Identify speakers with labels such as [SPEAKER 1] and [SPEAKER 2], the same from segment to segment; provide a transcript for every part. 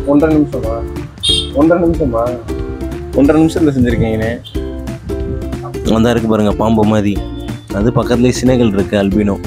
[SPEAKER 1] ஒன்றரை நிமிஷமா ஒன்றரை நிமிஷமா ஒன்றரை நிமிஷத்தில் செஞ்சுருக்கீங்கண்ணே
[SPEAKER 2] வந்தா இருக்கு பாருங்க பாம்பு மாதிரி அது பக்கத்துலேயே சினைகள் இருக்கு albino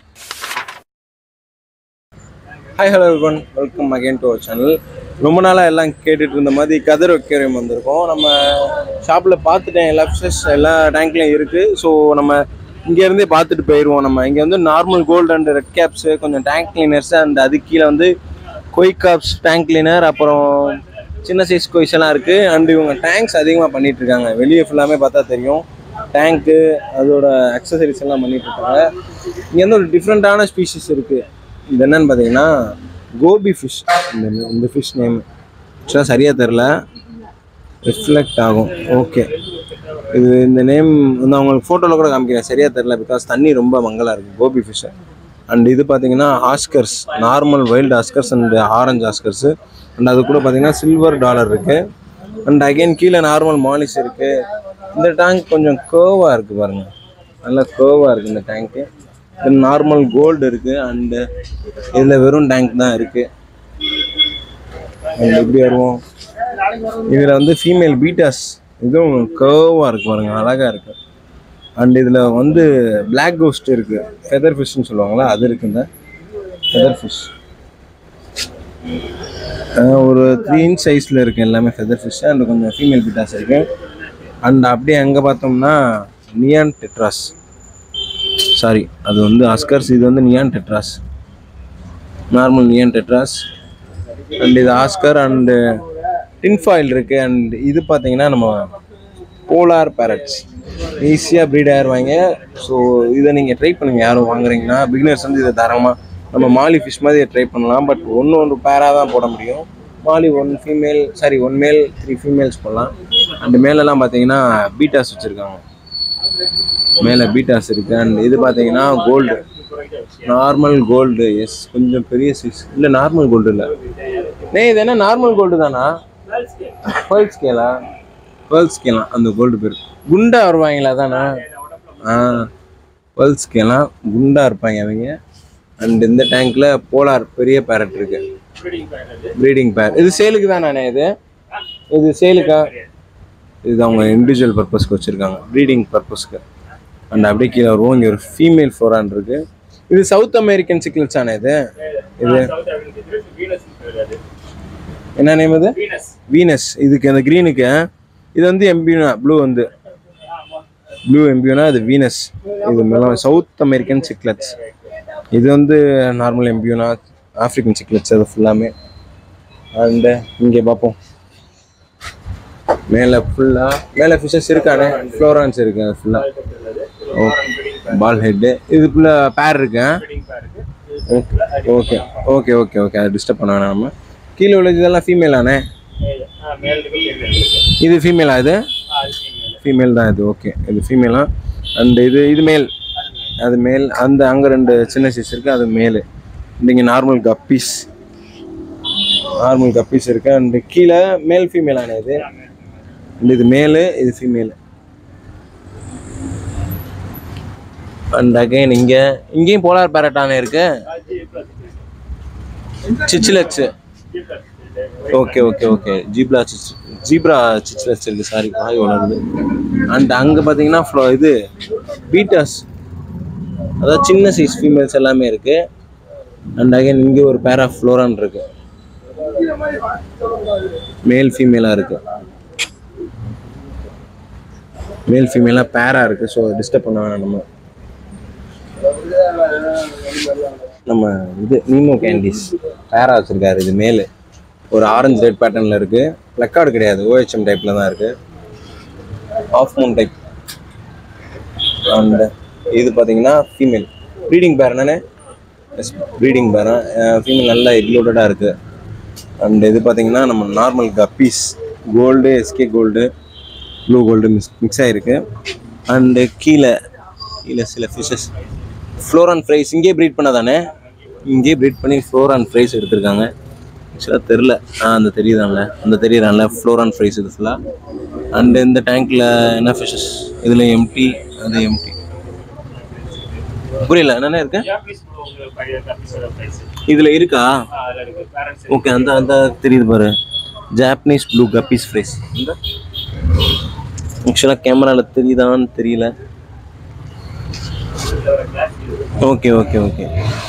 [SPEAKER 1] hi hello one welcome again to our channel ரொம்ப நாளாக எல்லாம் கேட்டுட்டு இருந்த மாதிரி கதிர் அக்வேரியம் வந்திருக்கோம் நம்ம ஷாப்பில் பார்த்துட்டேன் எல்லா ஃபிஷஸ் எல்லா டேங்க்லையும் இருக்குது ஸோ நம்ம இங்கேருந்தே பார்த்துட்டு போயிடுவோம் நம்ம இங்கே வந்து normal gold and red caps கொஞ்சம் டேங்க் கிளீனர்ஸ் அண்ட் அது கீழே வந்து கொய் காப்ஸ் டேங்க் கிளீனர் அப்புறம் சின்ன சைஸ் கொய்ஸ் எல்லாம் இருக்குது அண்ட் இவங்க டேங்க்ஸ் அதிகமாக பண்ணிட்டு இருக்காங்க வெளியே ஃபுல்லாமே பார்த்தா தெரியும் டேங்க்கு அதோட அக்சசரிஸ் எல்லாம் பண்ணிட்டு இருக்காங்க இங்கே வந்து ஒரு டிஃப்ரெண்ட்டான ஸ்பீஷிஸ் இருக்குது இது என்னன்னு பார்த்தீங்கன்னா கோபி ஃபிஷ் இந்த இந்த ஃபிஷ் நேம் ஆக்சுவலாக சரியாக தெரில ரிஃப்ளெக்ட் ஆகும் ஓகே இது இந்த நேம் வந்து அவங்களுக்கு ஃபோட்டோவில் கூட காமிக்கிறேன் சரியாக தெரில பிகாஸ் தண்ணி ரொம்ப மங்கலாக இருக்குது கோபி ஃபிஷ்ஷு அண்ட் இது பார்த்தீங்கன்னா oscars normal wild oscars and orange oscars and அது கூட பார்த்தீங்கன்னா சில்வர் டாலர் இருக்குது அண்ட் அகைன் கீழே நார்மல் மாலிஸ் இருக்குது இந்த டேங்க் கொஞ்சம் கேர்வாக இருக்குது பாருங்கள் நல்லா கேர்வாக இருக்குது இந்த டேங்க்கு தென் நார்மல் கோல்டு இருக்குது அண்டு இதில் வெறும் டேங்க் தான் இருக்குது அண்ட் எப்படி வருவோம் இதில் வந்து ஃபீமேல் பீட்டாஸ் இதுவும் கேர்வாக இருக்கு பாருங்க அழகாக இருக்கு அண்ட் இதில் வந்து Black கோஸ்ட் இருக்கு ஃபெதர் ஃபிஷ்னு சொல்லுவாங்களா அது இருக்குங்க ஃபெதர் ஃபிஷ் ஒரு த்ரீ இன்ச் சைஸில் இருக்கு எல்லாமே ஃபெதர் ஃபிஷ் அண்ட் கொஞ்சம் ஃபீமேல் பீட்டாஸ் இருக்கு அண்ட் அப்படியே அங்கே பார்த்தோம்னா நியான் டெட்ராஸ் சாரி அது வந்து அஸ்கர்ஸ் இது வந்து neon tetras normal neon tetras and இது ஆஸ்கர் அண்டு டின்ஃபாயில் இருக்கு அண்ட் இது பார்த்தீங்கன்னா நம்ம போலார் பேரட்ஸ் ஈஸியாக ப்ரீட் ஆயிடுவாங்க ஸோ இதை நீங்கள் ட்ரை பண்ணுங்க யாரும் வாங்குறீங்கன்னா பிகினர்ஸ் வந்து இதை தரமாக நம்ம மாலி ஃபிஷ் மாதிரி ட்ரை பண்ணலாம் பட் ஒன்று ஒன்று பேராக தான் போட முடியும் molly one female sorry one male three females போடலாம் அண்ட் மேலெல்லாம் பார்த்தீங்கன்னா பீட்டாஸ் வச்சுருக்காங்க மேலே பீட்டாஸ் இருக்கு அண்ட் இது பார்த்தீங்கன்னா கோல்டு நார்மல் கோல்டு எஸ் கொஞ்சம் பெரிய சைஸ் இல்லை நார்மல் கோல்டு இல்லை நே இது என்ன நார்மல் கோல்டு தானா பேர்ல் ஸ்கேலா பேர்ல் ஸ்கேலா அந்த கோல்டு பேர் குண்டா வருவாங்களா தானே ஆ பேர்ல் ஸ்கேலா குண்டா இருப்பாங்க அவங்க அண்ட் இந்த டேங்க்ல போலார் பெரிய பேரட் இருக்கு ப்ரீடிங் பேர் இது சேலுக்கு தானே இது இது சேலுக்கா இது அவங்க இண்டிவிஜுவல் பர்பஸ்க்கு வச்சுருக்காங்க ப்ரீடிங் பர்பஸ்க்கு அண்ட் அப்படியே கீழே வருவோம் இங்கே ஒரு ஃபீமேல் ஃபோரான் இருக்கு இது சவுத் அமெரிக்கன் சிக்லெட்ஸ் ஆன இது இது என்ன நேம் இது வீனஸ் இதுக்கு அந்த க்ரீனுக்கு இது வந்து எம்பியூனா ப்ளூ வந்து ப்ளூ எம்பியூனா இது வீனஸ் இது மேலே சவுத் அமெரிக்கன் சிக்லெட்ஸ் இது வந்து நார்மல் எம்பியூனா ஆஃப்ரிக்கன் சிக்லெட்ஸ் அது ஃபுல்லாமே அண்டு இங்கே பார்ப்போம் மேலே ஃபுல்லாக மேலே ஃபிஷஸ் இருக்கானே ஃப்ளோரான்ஸ் இருக்கு ஃபுல்லாக ஓகே பால் ஹெட்டு இது ஃபுல்லாக பேர் இருக்கு okay okay okay okay okay அதை டிஸ்டர்ப் பண்ண வேணாம் நம்ம கீழே உள்ளது இதெல்லாம் ஃபீமேலானே இது ஃபீமேலா இது ஃபீமேல் தான் இது ஓகே இது ஃபீமேலா அண்ட் இது இது மேல் அது மேல் அந்த அங்கே ரெண்டு சின்ன சைஸ் இருக்குது அது மேல் இங்கே நார்மல் கப்பீஸ் நார்மல் கப்பீஸ் இருக்குது அண்ட் கீழே மேல் ஃபீமேலான இது அண்ட் இது மேலு இது ஃபீமேல் அண்ட் அகைன் இங்கே இங்கேயும் போலார் பேரட்டானே இருக்கு cichlids okay okay okay zebra சிச் ஜீப்ரா சிச்சிலட்ஸ் இருக்கு சாரி வாய் வளருது அண்ட் அங்கே பார்த்தீங்கன்னா ஃப்ளோ இது பீட்டாஸ் அதாவது சின்ன சைஸ் ஃபீமேல்ஸ் எல்லாமே இருக்கு அண்ட் அகைன் இங்கே ஒரு பேர் ஆஃப் ஃப்ளோரான் இருக்கு மேல் ஃபீமேலாக இருக்கு மேல் ஃபீமேலாக பேரா இருக்கு ஸோ டிஸ்டர்ப் பண்ண வேணாம் நம்ம நம்ம இது நீமோ கேண்டிஸ் பேரா வச்சிருக்காரு இது மேலு ஒரு ஆரஞ்சு ரெட் பேட்டர்னில் இருக்கு பிளக்கார்டு கிடையாது ஓஹெச்எம் டைப்பில் தான் இருக்கு ஆஃப் மூன் டைப் அண்ட் இது பார்த்தீங்கன்னா ஃபீமேல் ப்ரீடிங் பேர் என்னண்ணே எஸ் ப்ரீடிங் பேர் ஃபீமேல் நல்லா எக்லோடடாக இருக்குது அண்ட் இது பார்த்தீங்கன்னா நம்ம நார்மல் கப்பீஸ் கோல்டு எஸ்கே gold blue gold mix mix ஆகிருக்கு அண்டு கீழே கீழே சில ஃபிஷஸ் ஃப்ளோரான் ஃப்ரைஸ் இங்கேயே ப்ரீட் பண்ணதானே இங்கேயே ப்ரீட் பண்ணி ஃப்ளோரான் ஃப்ரைஸ் எடுத்திருக்காங்க ஆக்சுவலாக தெரில ஆ அந்த தெரியுதான்ல அந்த தெரியுதான்ல ஃப்ளோரான் ஃப்ரைஸ் இது ஃபுல்லாக அண்ட் இந்த டேங்க்கில் என்ன ஃபிஷஸ் இதில் எம்டி அது எம்டி புரியல என்னென்ன இருக்கு இதில் இருக்கா ஓகே அந்த அந்த தெரியுது பாரு
[SPEAKER 2] ஜாப்பனீஸ் ப்ளூ கப்பீஸ் ஃப்ரைஸ் இந்த ஆக்சுவலாக கேமராவில் தெரியுதான்னு தெரியல ஓகே ஓகே ஓகே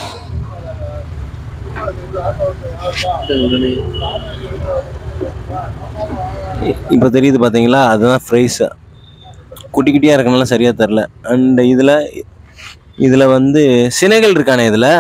[SPEAKER 2] இப்போ தெரியுது பார்த்தீங்களா அதுதான் ஃப்ரைஸ் குட்டி குட்டியாக இருக்கனால சரியாக தெரில அண்ட் இதில் இதில் வந்து சினைகள் இருக்கானே இதில்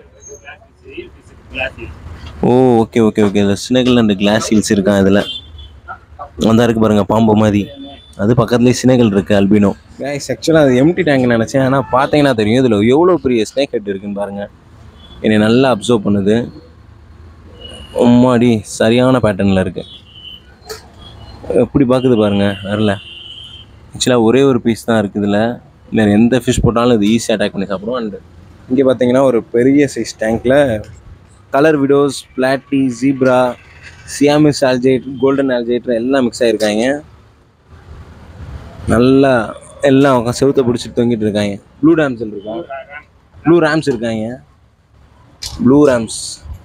[SPEAKER 2] ஓ ஓகே ஓகே ஓகே இதில் சினைகள் அண்ட் கிளாஸ் ஹீல்ஸ் இருக்கான் இதில் வந்தா இருக்கு பாருங்க பாம்பு மாதிரி அது பக்கத்துலேயே சினைகள் இருக்கு அல்பினோ
[SPEAKER 1] கைஸ் ஆக்சுவலாக அது எம்டி டேங்க் நினச்சேன் ஆனால் பார்த்தீங்கன்னா தெரியும் இதில் எவ்வளோ பெரிய ஸ்னேக் ஹெட் இருக்குன்னு பாருங்கள் என்னை நல்லா அப்சர்வ் பண்ணுது உம்மாடி சரியான பேட்டர்னில் இருக்குது எப்படி பார்க்குது பாருங்க வரல ஆக்சுவலாக ஒரே ஒரு பீஸ் தான் இருக்குது இதில் இல்லை எந்த ஃபிஷ் போட்டாலும் இது ஈஸியாக அட்டாக் பண்ணி சாப்பிடும் அண்ட் இங்கே பார்த்தீங்கன்னா ஒரு பெரிய சைஸ் டேங்க்கில் colour widows platy zebra Siamese algae eater golden ஆல்ஜைட்ரு எல்லாம் மிக்ஸ் ஆகிருக்காங்க நல்லா எல்லாம் உட்காந்து செவுத்த பிடிச்சிட்டு தொங்கிட்டு இருக்காங்க ப்ளூ ரேம்ஸ் இருக்காங்க ப்ளூ ரேம்ஸ் இருக்காங்க ப்ளூ ரேம்ஸ்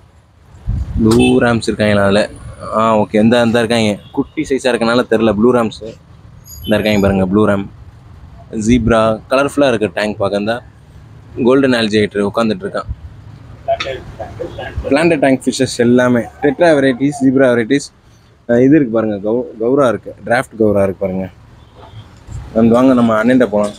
[SPEAKER 1] ப்ளூ ரேம்ஸ் இருக்காங்களா அதில் ஆ ஓகே இந்த இந்த இருக்காங்க குட்டி சைஸாக இருக்கனால தெரில ப்ளூ ரேம்ஸு இந்த இருக்காங்க பாருங்கள் ப்ளூ ரேம் ஜீப்ரா கலர்ஃபுல்லாக இருக்குது டேங்க் பார்க்க இந்த கோல்டன் ஆல்ஜியேட்டர் உட்காந்துட்டு இருக்கான் பிளான்ட் டேங்க் ஃபிஷஸ் எல்லாமே டெட்ரா வெரைட்டிஸ் ஜீப்ரா வெரைட்டிஸ் இது இருக்குது பாருங்கள் கௌ கௌரா இருக்குது டிராஃப்ட் கௌரா இருக்குது பாருங்கள் வந்து வாங்க நம்ம அண்ணன்ட்ட போகலாம்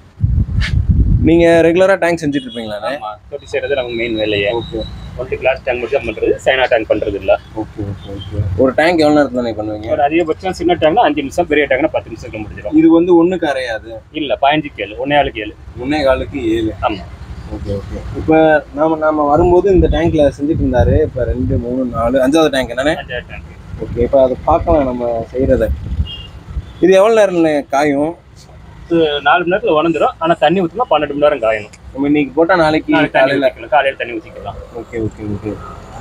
[SPEAKER 1] நீங்கள் ரெகுலராக டேங்க் செஞ்சுட்டு இருப்பீங்களாண்ணே
[SPEAKER 3] ஆமா தொட்டி செய்யறது நமக்கு மெயின் வேலையே
[SPEAKER 1] ஓகே
[SPEAKER 3] ஒன்லி கிளாஸ் டேங்க் மட்டும் தான் பண்றது சைனா டேங்க் பண்றது இல்ல
[SPEAKER 1] ஓகே ஓகே ஓகே ஒரு டேங்க் எவ்வளோ நேரத்தில் நீ பண்ணுவீங்க
[SPEAKER 3] ஒரு அதிகபட்சம் சின்ன டேங்க்னா அஞ்சு நிமிஷம் பெரிய டேங்க்னா பத்து நிமிஷத்துல முடிஞ்சிடும்
[SPEAKER 1] இது வந்து ஒன்றுக்கு அரையாது
[SPEAKER 3] இல்ல பதினஞ்சு கேளு ஒன்னே ஆளுக்கு ஏழு
[SPEAKER 1] ஒன்றே காலுக்கு ஏழு
[SPEAKER 3] ஆமா
[SPEAKER 1] ஓகே ஓகே இப்போ நாம நாம வரும்போது இந்த டேங்க்ல செஞ்சுட்டு இருந்தாரு இப்போ ரெண்டு மூணு நாலு அஞ்சாவது டேங்க் என்னண்ணே
[SPEAKER 3] அஞ்சாவது டேங்க்
[SPEAKER 1] ஓகே இப்போ அதை பார்க்கலாம் நம்ம செய்கிறத இது எவ்வளோ நேரம் காயும்
[SPEAKER 3] நாலு மணி நேரத்துல உணர்ந்துடும் ஆனா தண்ணி ஊற்றினா பன்னெண்டு மணி நேரம் காயணும்
[SPEAKER 1] நம்ம இன்னைக்கு போட்டால் நாளைக்கு
[SPEAKER 3] நாளைக்கு தண்ணி
[SPEAKER 1] காலையில்
[SPEAKER 3] ஊற்றிக்கலாம் காலையில தண்ணி ஊற்றிக்கலாம்
[SPEAKER 1] ஓகே ஓகே ஓகே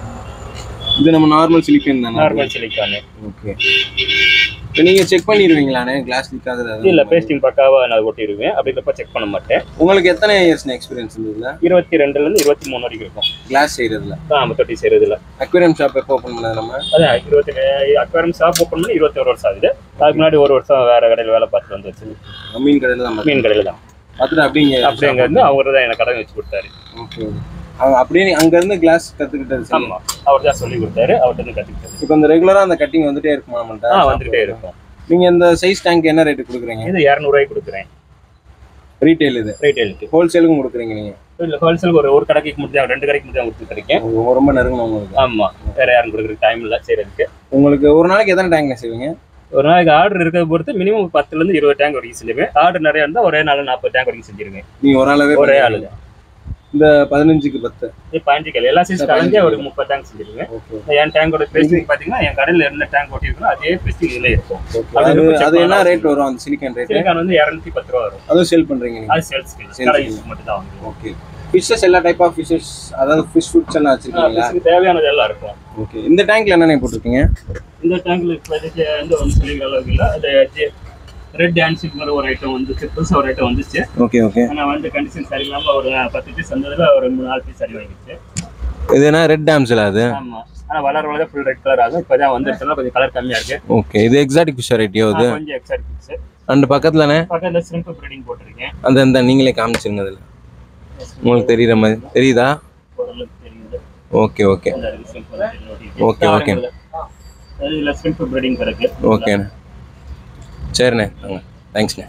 [SPEAKER 1] இது நம்ம நார்மல் சிலிக்கன் தானே
[SPEAKER 3] நார்மல் சிலிக்கானு
[SPEAKER 1] ஓகே இப்போ நீங்கள் செக் பண்ணிடுவீங்களாண்ணே கிளாஸ் லீக் ஆகுது
[SPEAKER 3] இல்ல பேஸ்டிங் பக்காவா நான் ஒட்டிடுவேன் அப்படின்றப்ப செக் பண்ண மாட்டேன்
[SPEAKER 1] உங்களுக்கு எத்தனை இயர்ஸ் எக்ஸ்பீரியன்ஸ் இருந்ததுல
[SPEAKER 3] இருபத்தி ரெண்டுல இருந்து இருபத்தி மூணு வரைக்கும் இருக்கும்
[SPEAKER 1] கிளாஸ் செய்கிறதுல
[SPEAKER 3] ஆமா தொட்டி செய்யறதுல
[SPEAKER 1] அக்வேரியம் ஷாப் எப்போ ஓப்பன் பண்ணது நம்ம
[SPEAKER 3] அதான் இருபத்தி அக்வாரம் ஷாப் ஓப்பன் பண்ணி இருபத்தி ஒரு வருஷம் ஆகுது அதுக்கு முன்னாடி ஒரு வருஷம் வேற கடையில் வேலை பார்த்துட்டு வந்துச்சு
[SPEAKER 1] மீன் கடையில் தான்
[SPEAKER 3] மீன் கடையில் தான்
[SPEAKER 1] பார்த்துட்டு அப்படிங்க
[SPEAKER 3] அப்படி அங்க இருந்து அவர் தான் எனக்கு கடை வச்சு கொடுத்தாரு
[SPEAKER 1] ஓகே அவங்க அப்படியே நீ அங்கேருந்து கிளாஸ் கற்றுக்கிட்டது சரி
[SPEAKER 3] ஆமா அவர் தான் சொல்லி கொடுத்தாரு அவர்கிட்ட இருந்து கத்துக்கிட்டது
[SPEAKER 1] இப்போ இந்த ரெகுலராக அந்த கட்டிங் வந்துட்டே இருக்குமா
[SPEAKER 3] ஆ
[SPEAKER 1] நம்மள்ட்ட
[SPEAKER 3] வந்துகிட்டே இருக்கும்
[SPEAKER 1] நீங்கள் இந்த சைஸ் டேங்க் என்ன ரேட்டு கொடுக்குறீங்க
[SPEAKER 3] இது இரநூறுவாய்க்கு கொடுக்குறேன்
[SPEAKER 1] ரீட்டைல் இது
[SPEAKER 3] ரீட்டைலுக்கு
[SPEAKER 1] ஹோல்சேலுக்கும் கொடுக்குறீங்க நீங்கள்
[SPEAKER 3] இல்ல ஹோல்சேலுக்கு ஒரு ஒரு கடைக்கு முடிஞ்சா ரெண்டு கடைக்கு முடிஞ்சா கொடுத்துட்டு இருக்கேன்
[SPEAKER 1] உங்களுக்கு ரொம்ப நெருங்கணும் உங்களுக்கு
[SPEAKER 3] ஆமா வேற யாரும் கொடுக்குறதுக்கு டைம் இல்லை செய்யறதுக்கு
[SPEAKER 1] உங்களுக்கு ஒரு நாளைக்கு எத்தனை டேங்க்ல செய்வீங்க
[SPEAKER 3] ஒரு நாளைக்கு ஆர்டர் இருக்கிறத பொறுத்து மினிமம் பத்துல இருந்து இருபது டேங்க் வரைக்கும் செஞ்சிருவேன் ஆர்டர் நிறைய இருந்தா ஒரே நாள் நாற்பது டேங்க் வரைக்கும் செஞ்சிருவேன்
[SPEAKER 1] நீங்கள் ஒரு ஆளாவே
[SPEAKER 3] ஒரே
[SPEAKER 1] பண்ணுவீங்க.
[SPEAKER 3] ஆளு
[SPEAKER 1] இந்த பதினஞ்சுக்கு பத்து
[SPEAKER 3] இது பதினஞ்சு கிலோ எல்லா சைஸ் கலந்தே ஒரு முப்பது டேங்க் செஞ்சிருவேன்
[SPEAKER 1] ஓகே
[SPEAKER 3] என் டேங்கோட பேஸ்டிங் பாத்தீங்கன்னா என் கடையில என்ன டேங்க் ஓட்டிருக்கோம் அதே பேஸ்டிங் இதுல இருக்கும்
[SPEAKER 1] அது அது என்ன ரேட் வரும் அந்த சிலிக்கன் ரேட்
[SPEAKER 3] சிலிக்கான் வந்து இரநூத்தி பத்து ரூபா வரும்
[SPEAKER 1] அதுவும் சேல் பண்றீங்க நீங்க
[SPEAKER 3] அது சேல்ஸ்
[SPEAKER 1] Sales
[SPEAKER 3] கடை யூஸ் மட்டும் தான் வாங்குவோம்
[SPEAKER 1] ஓகே ஃபிஷ்ஷஸ் எல்லா டைப் ஆஃப் ஃபிஷ்ஷஸ் அதாவது ஃபிஷ் ஃபுட்ஸ் எல்லாம் வச்சிருக்கீங்களா
[SPEAKER 3] ஃபிஷ்க்கு தேவையானது எல்லாம் இருக்கும்
[SPEAKER 1] ஓகே இந்த டேங்க்ல என்னென்ன போட்டிருக்கீங்க
[SPEAKER 3] இந்த டேங்க்ல இப்போதைக்கு எந்த ஒன்று சொல்லிக்கிற அளவுக்கு இல்லை அது ரெட் டான்ஸுங்கிற ஒரு ஐட்டம் வந்துச்சு புதுசாக ஒரு ஐட்டம் வந்துச்சு
[SPEAKER 1] ஓகே ஓகே
[SPEAKER 3] ஆனால் வந்து கண்டிஷன் சரியில்லாமல் ஒரு பத்து பீஸ் வந்ததுல ஒரு மூணு நாலு பீஸ் சரி வாங்கிடுச்சு
[SPEAKER 1] இது என்ன ரெட் டேம்ஸ்ல அது
[SPEAKER 3] ஆமாம் ஆனால் வளர வளர ஃபுல் ரெட் கலர் ஆகும் இப்போ தான் வந்துருச்சுல கொஞ்சம் கலர் கம்மியாக இருக்கு
[SPEAKER 1] ஓகே இது எக்ஸாட்டிக் ஃபிஷ் வெரைட்டியோ இது
[SPEAKER 3] ஆ, கொஞ்சம் எக்ஸைட் பீஸ்
[SPEAKER 1] அண்ட் பக்கத்துலண்ணே
[SPEAKER 3] பக்கத்தில் ஸ்ரிம்ப் ப்ரீடிங் போட்டிருக்கேன்
[SPEAKER 1] அந்த இந்த நீங்களே காமிச்சிருங்க அதில் உங்களுக்கு தெரியுற மாதிரி தெரியுதா
[SPEAKER 3] ஓரளவுக்கு தெரியுது
[SPEAKER 1] ஓகே ஓகே
[SPEAKER 3] அந்த shrimp வந்து ஓட்டிருக்கு.
[SPEAKER 1] Okay, okay.
[SPEAKER 3] அது இதில் ஸ்ரிம்ப் ப்ரீடிங் கிடக்கு
[SPEAKER 1] ஓகேண்ணே சரிண்ணே வாங்க தேங்க்ஸ்ண்ணே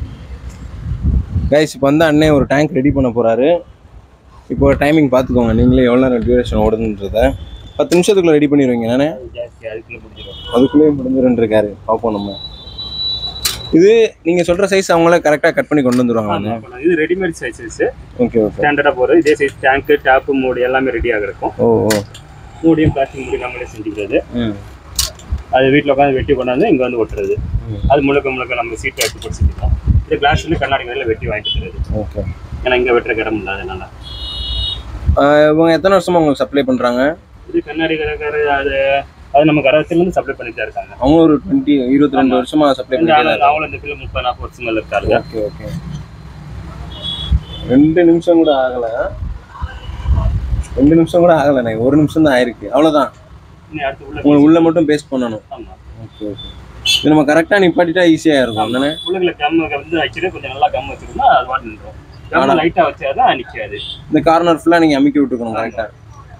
[SPEAKER 1] கைஸ் இப்போ வந்து அண்ணே ஒரு டேங்க் ரெடி பண்ண போகிறாரு இப்போ டைமிங் பார்த்துக்கோங்க நீங்களே எவ்வளோ நேரம் டியூரேஷன் ஓடுதுன்றத பத்து நிமிஷத்துக்குள்ள ரெடி பண்ணிடுவீங்க நானே
[SPEAKER 3] ஜாஸ்தி அதுக்குள்ளே பிடிச்சிடும்
[SPEAKER 1] அதுக்குள்ளேயே முடிஞ்சிருன்னு இருக்காரு பார்ப்போம் நம்ம இது நீங்கள் சொல்கிற சைஸ் அவங்களே கரெக்டாக கட் பண்ணி கொண்டு வந்துருவாங்க
[SPEAKER 3] இது ரெடிமேட் சைஸஸ்
[SPEAKER 1] ஓகே ஓகே
[SPEAKER 3] ஸ்டாண்டர்டாக போகிறது இதே சைஸ் டேங்க்கு டாப்பு மூடி எல்லாமே ரெடியாக இருக்கும்
[SPEAKER 1] ஓ ஓ
[SPEAKER 3] மூடியும் பிளாஸ்டிக் மூடி நம்மளே செஞ்சுக்கிறது
[SPEAKER 1] ம்
[SPEAKER 3] அது வீட்டில் உட்காந்து வெட்டி கொண்டாந்து இங்கே வந்து ஒட்டுறது
[SPEAKER 1] ம்.
[SPEAKER 3] அது முழுக்க முழுக்க நம்ம சீட்டை எடுத்து போட்டு செஞ்சுக்கலாம் இது கிளாஸ் வந்து கண்ணாடி கடையில் வெட்டி வாங்கிட்டு தருது
[SPEAKER 1] ஓகே
[SPEAKER 3] ஏன்னா இங்கே வெட்டுற இடம் இல்லாதனால
[SPEAKER 1] இவங்க எத்தனை வருஷமா உங்களுக்கு சப்ளை பண்ணுறாங்க
[SPEAKER 3] இது கண்ணாடி கடைக்காரு அது அது நம்ம கரகத்திலேருந்து சப்ளை பண்ணிட்டு தான் இருக்காங்க
[SPEAKER 1] அவங்க ஒரு டுவெண்ட்டி இருபத்தி ரெண்டு வருஷமா சப்ளை
[SPEAKER 3] இந்த
[SPEAKER 1] பண்ணிட்டு
[SPEAKER 3] ஆளு- அவங்களும் இந்த கீழே முப்பது நாற்பது வருஷங்கள் இருக்காங்க
[SPEAKER 1] ஓகே ஓகே ரெண்டு நிமிஷம் கூட ஆகல ரெண்டு நிமிஷம் கூட ஆகலண்ணே ஒரு நிமிஷம் தான் ஆயிருக்கு அவ்வளோதான்
[SPEAKER 3] இனி அடுத்து உள்ள
[SPEAKER 1] உங்களுக்கு உள்ள மட்டும் பேஸ்ட் பண்ணணும்
[SPEAKER 3] ஆமா
[SPEAKER 1] ஓகே ஓகே இது நம்ம கரெக்டாக நிப்பாட்டிட்டா ஈஸியாக இருக்கும் தானே
[SPEAKER 3] உள்ளுக்குள்ள கம் வந்து வச்சுட்டு கொஞ்சம் நல்லா கம் வச்சிருந்தா அது வாட்டி நின்றோம் கம் லைட்டா வச்சாதான் நிக்காது
[SPEAKER 1] இந்த கார்னர் ஃபுல்லாக நீங்கள் அமுக்கி விட்டுக்கணும் கரெக்டாக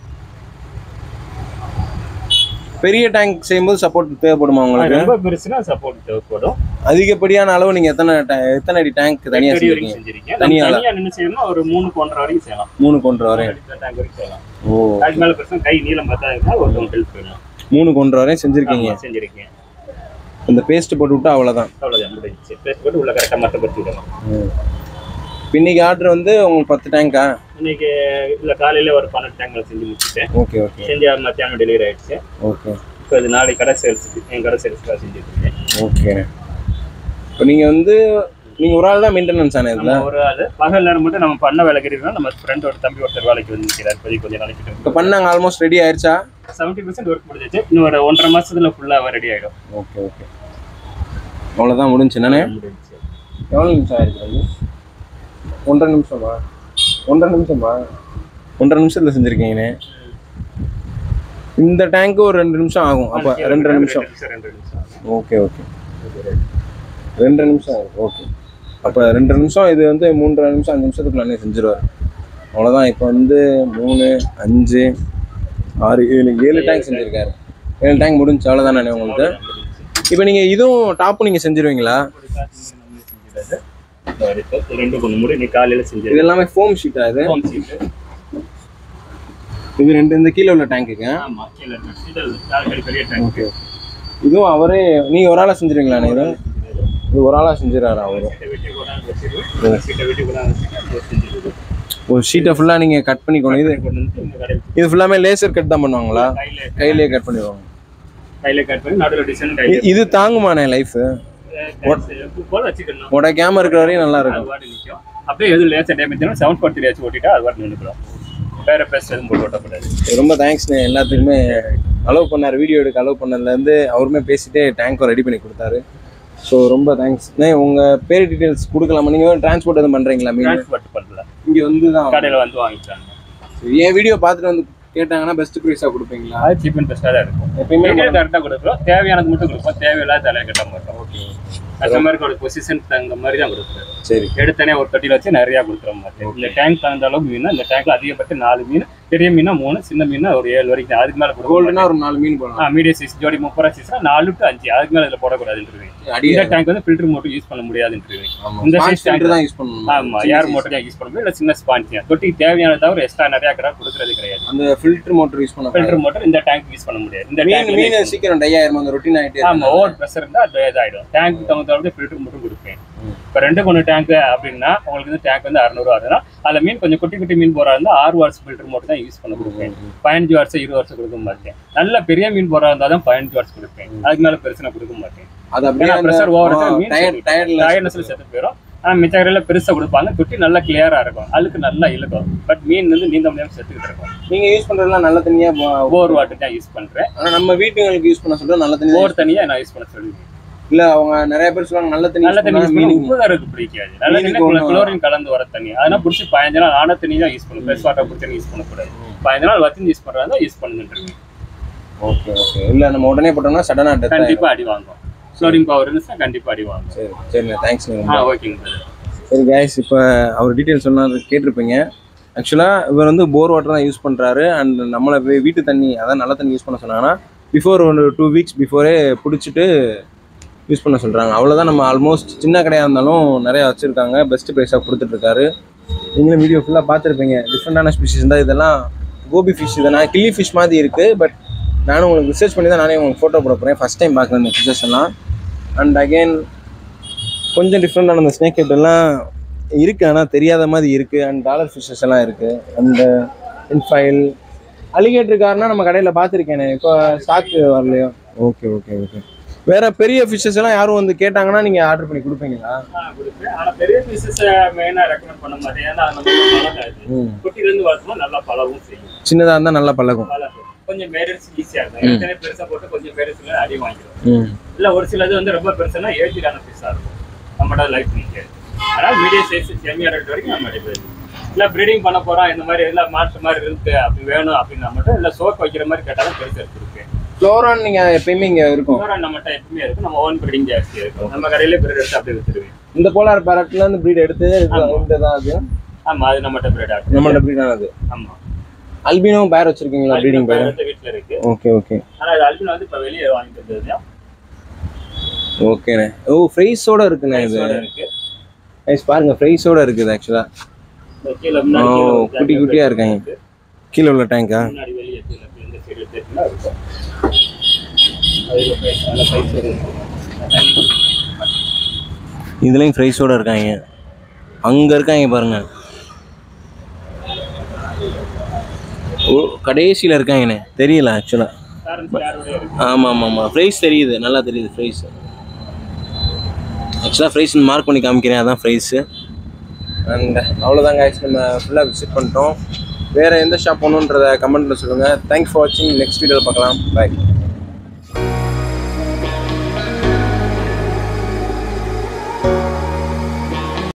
[SPEAKER 1] பெரிய டேங்க் செய்யும்போது சப்போர்ட் தேவைப்படுமா உங்களுக்கு
[SPEAKER 3] ரொம்ப பெருசுனா சப்போர்ட் தேவைப்படும்
[SPEAKER 1] அதிகப்படியான அளவு நீங்கள் எத்தனை ta- எத்தனை அடி டேங்க் தனியாக
[SPEAKER 3] எட்டு அடி வரைக்கும்
[SPEAKER 1] செஞ்சுருக்கீங்க
[SPEAKER 3] செஞ்சிருக்கேன்
[SPEAKER 1] தனியா
[SPEAKER 3] நம்ம தனியா நின்று செய்யணும்னா ஒரு மூணு ஒன்றரை வரைக்கும் செய்யலாம்
[SPEAKER 1] மூணு கொண்டு வரேன்
[SPEAKER 3] டேங்க் வரைக்கும் செய்யலாம்
[SPEAKER 1] ஓ
[SPEAKER 3] அதுக்கு மேல பெருசா கை நீளம் பார்த்தா ஒருத்தவங்க ஹெல்ப் வேணும்
[SPEAKER 1] மூணு கொண்டு வரேன் செஞ்சுருக்கீங்க
[SPEAKER 3] ஆமா, செஞ்சிருக்கேன்
[SPEAKER 1] இந்த பேஸ்ட் போட்டு விட்டா அவ்வளோதான்
[SPEAKER 3] அவ்வளவுதான் முடிஞ்சிச்சு பேஸ்ட் போட்டு உள்ள கரெக்டா மட்டப்படுத்தி விடணும்
[SPEAKER 1] இப்போ இன்னைக்கு ஆர்டர் வந்து உங்களுக்கு பத்து டேங்கா
[SPEAKER 3] இன்னைக்கு இல்ல காலையில ஒரு பன்னெண்டு டேங்க்ல செஞ்சு முடிச்சுட்டேன்
[SPEAKER 1] ஓகே ஓகே
[SPEAKER 3] செஞ்சு மத்தியானம் டெலிவரி ஆயிடுச்சு
[SPEAKER 1] ஓகே
[SPEAKER 3] இப்போ இது நாளைக்கு கடை சேல்ஸுக்கு என் கடை சேல்ஸ்க்காக செஞ்சுட்டு இருக்கேன்
[SPEAKER 1] ஓகே இப்போ நீங்கள் வந்து நீங்கள் ஒரு ஆள் தான் மெயின்டெனன்ஸ் ஆன இதில்
[SPEAKER 3] நம்ம ஒரு ஆளு பகல் நேரம் மட்டும் நம்ம பண்ண வேலை கிடைக்கிறோம் நம்ம ஃப்ரெண்டோட தம்பி ஒருத்தர் வேலைக்கு வந்து நிற்கிறார் இப்போதைக்கு கொஞ்சம் நாளைக்கு
[SPEAKER 1] இப்போ பண்ணாங்க ஆல்மோஸ்ட் ரெடி ஆயிடுச்சா
[SPEAKER 3] செவன்ட்டி பர்சன்ட் ஒர்க் முடிஞ்சிச்சு இன்னும் ஒரு ஒன்றரை மாசத்துல ஃபுல்லாக ரெடி ஆயிடும்
[SPEAKER 1] ஓகே ஓகே அவ்வளோதான் முடிஞ்சு நானே
[SPEAKER 3] முடிஞ்சிச்சு
[SPEAKER 1] எவ்வளோ நிமிஷம் ஆயிருக்கு அது ஒன்றரை நிமிஷமா ஒன்றரை நிமிஷமா ஒன்றரை நிமிஷத்தில் செஞ்சுருக்கீங்கண்ணே இந்த டேங்க்கு ஒரு ரெண்டு நிமிஷம் ஆகும் அப்போ ரெண்டரை நிமிஷம்
[SPEAKER 3] ரெண்டு நிமிஷம்
[SPEAKER 1] ஓகே ஓகே ரெண்டு நிமிஷம் ஆகும் ஓகே அப்போ ரெண்டு நிமிஷம் இது வந்து மூன்றரை நிமிஷம் அஞ்சு நிமிஷத்துக்குள்ள அண்ணே செஞ்சிருவார் அவ்வளோதான் இப்போ வந்து மூணு அஞ்சு ஆறு ஏழு ஏழு டேங்க் செஞ்சுருக்காரு ஏழு டேங்க் முடிஞ்சு அவ்வளோதானே உங்களுக்கு இப்போ நீங்கள் இதுவும் டாப்பும் நீங்கள் செஞ்சிருவீங்களா
[SPEAKER 3] ரெண்டு கொண்டு முடி நீ காலையில செஞ்சு
[SPEAKER 1] இது எல்லாமே ஃபோம் ஷீட்டா இது
[SPEAKER 3] ஹோம் சீட்டு
[SPEAKER 1] இது ரெண்டு இந்த கீழே உள்ள டேங்க்குங்க
[SPEAKER 3] ஆமா கீழே இருக்கு. இது நாலு பெரிய டேங்க்
[SPEAKER 1] ஓகே இதுவும் அவரே நீங்கள் ஒரு ஆளாக செஞ்சுருவீங்களாண்ணே இது இது ஒரு ஆளாக செஞ்சிடறாரு அவரு
[SPEAKER 3] சீட்டை வெட்டி கொண்டாந்து வச்சிருவோம் சீட்டை வெட்டி கொண்டாந்து வச்சுட்டு அதை செஞ்சுருவோம்
[SPEAKER 1] ஒரு ஷீட்டை ஃபுல்லாக நீங்கள் கட் பண்ணிக்கணும் இது
[SPEAKER 3] கொண்டு வந்து இந்த கடையில்
[SPEAKER 1] இது ஃபுல்லாமே லேசர் கட் தான் பண்ணுவாங்களா
[SPEAKER 3] கையில
[SPEAKER 1] கையிலேயே கட் பண்ணிடுவாங்க
[SPEAKER 3] கையில கட் பண்ணி நடுவில் டிசைன்
[SPEAKER 1] இ-
[SPEAKER 3] கையில
[SPEAKER 1] இது தாங்குமாண்ணே லைஃப்
[SPEAKER 3] போல வச்சுக்கணும்
[SPEAKER 1] உடைக்காம இருக்கிற வரையும் நல்லா இருக்கும்
[SPEAKER 3] அது பாட்டு நிற்கும் அப்படியே எதுவும் லேசர் டேமேஜ் செவன் ஃபார்ட்டி வச்சு ஓட்டிட்டா அது பாட்டு நின்றுக்கிறோம் வேற பேஸ்ட் எதுவும் போட்டு ஓட்டக்கூடாது
[SPEAKER 1] ரொம்ப தேங்க்ஸ்ண்ணே எல்லாத்துக்குமே அலோவ் பண்ணார் வீடியோ எடுக்க அலோவ் பண்ணதுலேருந்து அவருமே பேசிட்டே டேங்க்கும் ரெடி பண்ணி கொடுத்தாரு ஸோ ரொம்ப தேங்க்ஸ்ண்ணே உங்கள் பேர் டீட்டெயில்ஸ் கொடுக்கலாமா நீங்கள் டிரான்ஸ்போர்ட் எதுவும் பண்ணுறீங்களா மீன்
[SPEAKER 3] டிரான்ஸ்போர்ட் பண்ணல
[SPEAKER 1] இங்கே வந்து தான்
[SPEAKER 3] கடையில் வந்து வாங்கிக்கிறாங்க
[SPEAKER 1] என் வீடியோ பார்த்துட்டு வந்து கேட்டாங்கன்னா பெஸ்ட் ப்ரைஸாக கொடுப்பீங்களா
[SPEAKER 3] அது சீப் அண்ட் பெஸ்ட்டாக தான் இருக்கும்
[SPEAKER 1] எப்பயுமே
[SPEAKER 3] டீட்டெயில் கரெக்டாக கொடுக்குறோம் தேவையானது மட்டும் கொடுப்போம் தேவையில்லாத தலையை கட்ட மாட்டோம் கஸ்டமருக்கோட பொசிஷன் தகுந்த மாதிரி தான் கொடுக்குறோம்
[SPEAKER 1] சரி
[SPEAKER 3] எடுத்தனே ஒரு தொட்டியில் வச்சு நிறையா கொடுக்குற மாட்டேன் இந்த டேங்க் தகுந்த அளவுக்கு மீன் இந்த டேங்க்ல அதிகபட்சம் நாலு மீன் பெரிய மீனா மூணு சின்ன மீனா ஒரு ஏழு வரைக்கும் தான். அதுக்கு மேலே கொடுக்க
[SPEAKER 1] கோல்டுனா ஒரு நாலு மீன் போடலாம்
[SPEAKER 3] மீடியம் சைஸ் ஜோடி முப்பது ரூபா சைஸ்னா நாலு டு அஞ்சு அதுக்கு மேலே இதில் போடக்கூடாதுன்றீங்க
[SPEAKER 1] அடி
[SPEAKER 3] இந்த டேங்க் வந்து ஃபில்டர் மோட்டர் யூஸ் பண்ண முடியாதுன்றீங்க
[SPEAKER 1] ஆமா
[SPEAKER 3] இந்த
[SPEAKER 1] ஸ்பான்ச்
[SPEAKER 3] size tank
[SPEAKER 1] ஃபில்டர் தான் யூஸ் பண்ணணும்
[SPEAKER 3] ஆமா ஏர் மோட்டர் தான் யூஸ் பண்ண முடியும் இல்லை சின்ன ஸ்பான்ச் தொட்டிக்கு தேவையான தவிர எக்ஸ்ட்ரா நிறையா கடை கொடுக்கறது கிடையாது
[SPEAKER 1] அந்த ஃபில்டர் மோட்டர் யூஸ் பண்ண
[SPEAKER 3] ஃபில்டர் மோட்டர் இந்த டேங்க் யூஸ் பண்ண முடியாது இந்த
[SPEAKER 1] மீன்
[SPEAKER 3] டேங்க்
[SPEAKER 1] மீன் சீக்கிரம் டை ஆயிரும் அந்த ரொட்டீன் ஆயிட்டே
[SPEAKER 3] ஆமா
[SPEAKER 1] இருக்கும்
[SPEAKER 3] ஓவர் ப்ரெஷர் இருந்தா அது இதாயிடும் டேங்க் தகுந்த அளவுக்கு ஃபில்டர் மட்டும் கொடுப்பேன் இப்போ ரெண்டு கொண்டு டேங்க் அப்படின்னா உங்களுக்கு வந்து டேங்க் வந்து அறுநூறு ஆகுதுன்னா அதில் மீன் கொஞ்சம் குட்டி குட்டி மீன் போறா இருந்தா ஆறு வாட்ஸ் ஃபில்டர் மட்டும் தான் யூஸ் பண்ண கொடுப்பேன் பதினஞ்சு வாட்ஸ் இருபது வாட்ஸ் கொடுக்க மாட்டேன் நல்ல பெரிய மீன் போறா இருந்தா தான் பதினஞ்சு வாட்ஸ் கொடுப்பேன் அதுக்கு மேல பெருசுனா கொடுக்க மாட்டேன்
[SPEAKER 1] அது அப்படியே
[SPEAKER 3] ஏன்னா pressure over இருக்கு, மீன்
[SPEAKER 1] டயர் டயர்ல
[SPEAKER 3] டயர்னஸ்ல செத்து போயிடும் ஆனா மிச்ச கடையில பெருசா கொடுப்பாங்க தொட்டி நல்லா கிளியரா இருக்கும் அழுக்கு நல்லா இழுக்கும் பட் மீன் வந்து நீந்த முடியாம செத்துக்கிட்டு இருக்கும்
[SPEAKER 1] நீங்க யூஸ் பண்றதுலாம் நல்ல தண்ணியா போ-
[SPEAKER 3] போர் வாட்டர் தான் யூஸ் பண்றேன்
[SPEAKER 1] ஆனா நம்ம வீட்டுங்களுக்கு யூஸ் பண்ண சொல்றது நல்ல தண்ணி தான்
[SPEAKER 3] போர் தனியா நான் யூஸ் பண்ண சொல்லுவேன்
[SPEAKER 1] இல்ல அவங்க நிறைய பேர் சொல்லுவாங்க நல்ல தண்ணி
[SPEAKER 3] நல்ல
[SPEAKER 1] use
[SPEAKER 3] தண்ணி
[SPEAKER 1] பண்ணா
[SPEAKER 3] யூஸ் பண்ணா
[SPEAKER 1] மீனிங்
[SPEAKER 3] உப்பு தரக்கு பிடிக்காது நல்ல தண்ணி
[SPEAKER 1] மீனுக்கு ஒண்ணும்
[SPEAKER 3] குளோரின் கலந்து வர தண்ணி அதனால பிடிச்சி பதினஞ்சு நாள் ஆன தண்ணி தான் யூஸ் பண்ணும் ஃப்ரெஷ் வாட்டர் பிடிச்சி யூஸ் பண்ணக்கூடாது பதினஞ்சு நாள் வத்தி யூஸ் பண்றதா யூஸ் பண்ணுங்கன்றீங்க
[SPEAKER 1] ஓகே ஓகே இல்ல நம்ம உடனே போட்டோம்னா சடனா டெத்
[SPEAKER 3] கண்டிப்பா அடி வாங்கும் குளோரின் பவர் இருந்துச்சுன்னா கண்டிப்பா அடி வாங்கும்
[SPEAKER 1] சரி சரிண்ணே தேங்க்ஸ்
[SPEAKER 3] ஆ ஓகேங்க brother.
[SPEAKER 1] சரி கைஸ் இப்போ அவர் டீட்டெயில் சொன்னார் கேட்டிருப்பீங்க ஆக்சுவலாக இவர் வந்து போர் வாட்டர் தான் யூஸ் பண்ணுறாரு அண்ட் நம்மளை வீ- வீட்டு தண்ணி அதான் நல்ல தண்ணி யூஸ் பண்ண சொன்னாங்கன்னா பிஃபோர் ஒரு டூ வீக்ஸ் பிஃபோரே பிடிச்சிட்டு யூஸ் பண்ண சொல்கிறாங்க அவ்வளோதான் நம்ம ஆல்மோஸ்ட் சின்ன கடையாக இருந்தாலும் நிறையா வச்சுருக்காங்க பெஸ்ட் ப்ரைஸாக கொடுத்துட்ருக்காரு நீங்களும் வீடியோ ஃபுல்லாக பார்த்துருப்பீங்க டிஃப்ரெண்டான ஸ்பீஷிஸ் தான் இதெல்லாம் கோபி ஃபிஷ் இதெல்லாம் கில்லி ஃபிஷ் மாதிரி இருக்குது பட் நானும் உங்களுக்கு ரிசர்ச் பண்ணி தான் நானே உங்களுக்கு ஃபோட்டோ போட போகிறேன் ஃபஸ்ட் டைம் பார்க்குறேன் இந்த ஃபிஷஸ் எல்லாம் அண்ட் அகெயின் கொஞ்சம் டிஃப்ரெண்டான அந்த ஸ்னேக் ஹெட் எல்லாம் இருக்கு ஆனால் தெரியாத மாதிரி இருக்கு அண்ட் டாலர் ஃபிஷஸ் எல்லாம் இருக்கு அந்த இன்ஃபைல் அலிகேட்டர் கார்னா நம்ம கடையில் பார்த்துருக்கேனே இப்போ ஸ்டாக் வரலையோ ஓகே ஓகே ஓகே வேற பெரிய ஃபிஷஸ் எல்லாம் யாரும் வந்து கேட்டாங்கன்னா நீங்க ஆர்டர் பண்ணி கொடுப்பீங்களா
[SPEAKER 3] ஆ, கொடுப்பேன். ஆனா பெரிய பீசஸ் மெயினா ரெக்கமெண்ட் பண்ண மாட்டேன் ஏன்னா அது நமக்கு பழகாது
[SPEAKER 1] ம்
[SPEAKER 3] குட்டில இருந்து வளர்த்தோம்னா நல்லா பழகவும் செய்யும்
[SPEAKER 1] சின்னதாக இருந்தால் நல்லா பழகும்
[SPEAKER 3] பழகும் கொஞ்சம் மேரேஜ் ஈஸியா இருக்கும் ஏற்கனவே பெருசா போட்டு கொஞ்சம் மேரேஜ் அடி வாங்கிடும்
[SPEAKER 1] ம்
[SPEAKER 3] இல்ல ஒரு சிலது வந்து ரொம்ப பெருசுனா ஏஜிடான பீஸா இருக்கும் நம்மளோட லைஃப் நிற்காது அதனால மீடியம் சைஸ் செமியா ரேட் வரைக்கும் நம்ம எடுக்கிறது இல்ல ப்ரீடிங் பண்ண போறோம் இந்த மாதிரி எல்லாம் மாற்று மாதிரி இருக்கு அப்படி வேணும் அப்படின்னா மட்டும் இல்ல சோக் வைக்கிற மாதிரி கேட்டாலும் பெருசு எடுத்துருக்கேன்
[SPEAKER 1] ஃப்ளோரான் நீங்க எப்பயுமே இங்க இருக்கும்
[SPEAKER 3] ஃப்ளோரான் நம்மகிட்ட எப்பவுமே இருக்கும் நம்ம ஓன் ப்ரீடிங் ஜாஸ்தி இருக்கும் நம்ம கடையில பிரீட் எடுத்து அப்படியே வித்துருவேன்
[SPEAKER 1] இந்த போலார் பேரட்ல இருந்து ப்ரீட் எடுத்து இந்த தான் அது
[SPEAKER 3] ஆமா அது நம்மகிட்ட பிரீட் ஆகும்
[SPEAKER 1] நம்மளோட ப்ரீட் ஆனது
[SPEAKER 3] ஆமா
[SPEAKER 1] அல்பினோ பேர் வச்சிருக்கீங்களா ப்ரீடிங் பேர்
[SPEAKER 3] வந்து வீட்டுல இருக்கு
[SPEAKER 1] ஓகே ஓகே
[SPEAKER 3] ஆனா அது அல்பின் வந்து இப்ப வெளியே வாங்கிட்டு வந்தது
[SPEAKER 1] ஓகேண்ணே ஓ ஃப்ரைஸோட இருக்குண்ணே இது
[SPEAKER 3] இருக்கு
[SPEAKER 1] Guys, பாருங்க ஃப்ரைஸோட இருக்குது ஆக்சுவலா
[SPEAKER 3] இந்த கீழே முன்னாடி
[SPEAKER 1] ஓ,
[SPEAKER 3] கீழே ஒரு
[SPEAKER 1] குட்டி
[SPEAKER 3] jacket
[SPEAKER 1] குட்டியா
[SPEAKER 3] இருக்கு.
[SPEAKER 1] இருக்காங்க. கீழே உள்ள டேங்கா
[SPEAKER 3] முன்னாடி வெளியே கீழே இப்படி இந்த சைடு எடுத்துட்டுனா இருக்கும் அதுல price நல்ல price இருக்கு
[SPEAKER 2] இதுலயும் ஃப்ரைஸோட இருக்காங்க அங்க இருக்காங்க பாருங்க ஓ கடைசியில் இருக்காங்கண்ணே தெரியல ஆக்சுவலாக
[SPEAKER 3] கரன்சி யாரோட இருக்கு
[SPEAKER 2] ஆமாம் ஆமாம் ஆமாம் ப்ரைஸ் தெரியுது நல்லா தெரியுது ப்ரைஸ் ஆக்சுவலாக ப்ரைஸ் மார்க் பண்ணி காமிக்கிறேன் அதான் ப்ரைஸு
[SPEAKER 1] அண்ட் அவ்வளோதான் guys நம்ம ஃபுல்லாக விசிட் பண்ணிட்டோம் வேறு எந்த ஷாப் போகணுன்றத கமெண்ட்டில் சொல்லுங்கள் தேங்க்ஸ் ஃபார் வாட்சிங் நெக்ஸ்ட் வீடியோவில் பார்க்கலாம் பாய்